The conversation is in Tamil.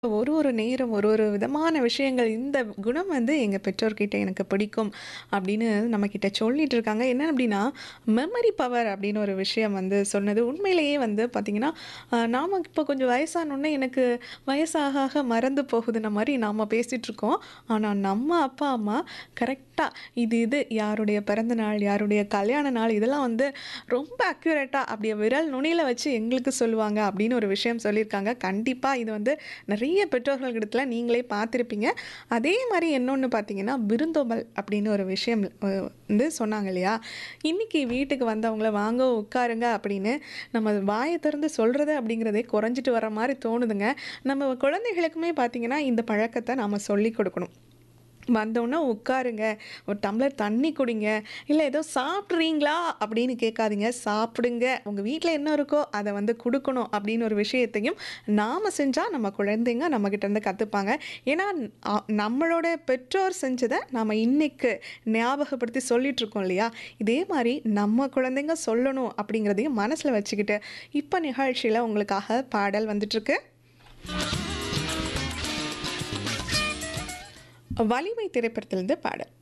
ஒரு ஒரு நேரம் ஒரு ஒரு விதமான விஷயங்கள் இந்த குணம் வந்து எங்க பெற்றோர்கிட்ட எனக்கு பிடிக்கும் அப்படின்னு நம்மக்கிட்ட சொல்லிட்டு இருக்காங்க. என்ன அப்படின்னா, மெமரி பவர் அப்படின்னு ஒரு விஷயம் வந்து சொன்னது உண்மையிலேயே வந்து பார்த்தீங்கன்னா, அ நாம இப்போ கொஞ்சம் வயசானோனே எனக்கு வயசாக ஆக மறந்து போகுதுன்ன மாரி நாம பேசிட்டுருக்கோம். ஆனா நம்ம அப்பா, அம்மா கரெக்ட்டா இது இது யாருடைய பிறந்த நாள், யாருடைய கல்யாண நாள் இதெல்லாம் வந்து ரொம்ப அக்யூரேட்டா அப்படியே விரல் நுனியில வச்சு எங்களுக்கு சொல்லுவாங்க அப்படின்னு ஒரு விஷயம் சொல்லியிருக்காங்க. கண்டிப்பா இது வந்து நிறைய பெற்றோர்கள்கிட்டத்துல நீங்களே பார்த்துருப்பீங்க. அதே மாரி இன்னொன்னு பார்த்தீங்கன்னா, விருந்தோம்பல் அப்படின்னு ஒரு விஷயம் அ வந்து சொன்னாங்க இல்லையா? இன்னைக்கு வீட்டுக்கு வந்தவங்கள வாங்க உட்காருங்க அப்படின்னு நம்ம வாய திறந்து சொல்றது அப்படிங்கிறதே குறைஞ்சிட்டு வர மாரி தோணுதுங்க. நம்ம குழந்தைகளுக்குமே பார்த்தீங்கன்னா, இந்த பழக்கத்த நாம சொல்லிக் கொடுக்கணும். வந்தோனே உட்காருங்க, ஒரு டம்ளர் தண்ணி குடிங்க, இல்ல ஏதோ சாப்பிட்றீங்களா அப்படின்னு கேட்காதீங்க. சாப்பிடுங்க. உங்க வீட்ல என்ன இருக்கோ அத வந்து குடுக்கணும் அப்படின்னு ஒரு விஷயத்தையும் நாம செஞ்சா நம்ம குழந்தைங்க நம்மகிட்ட இருந்து கத்துப்பாங்க. ஏன்னா அ நம்மளோட பெற்றோர் செஞ்சத நாம இன்னைக்கு ஞாபகப்படுத்தி சொல்லிட்டு இருக்கோம் இல்லையா? இதே மாரி நம்ம குழந்தைங்க சொல்லணும் அப்படிங்கிறதையும் மனசுல வச்சுக்கிட்டு, இப்ப நிகழ்ச்சியில உங்களுக்காக பாடல் வந்துட்டுருக்கு. வலிமை திரைப்படத்திலிருந்து பாடல்.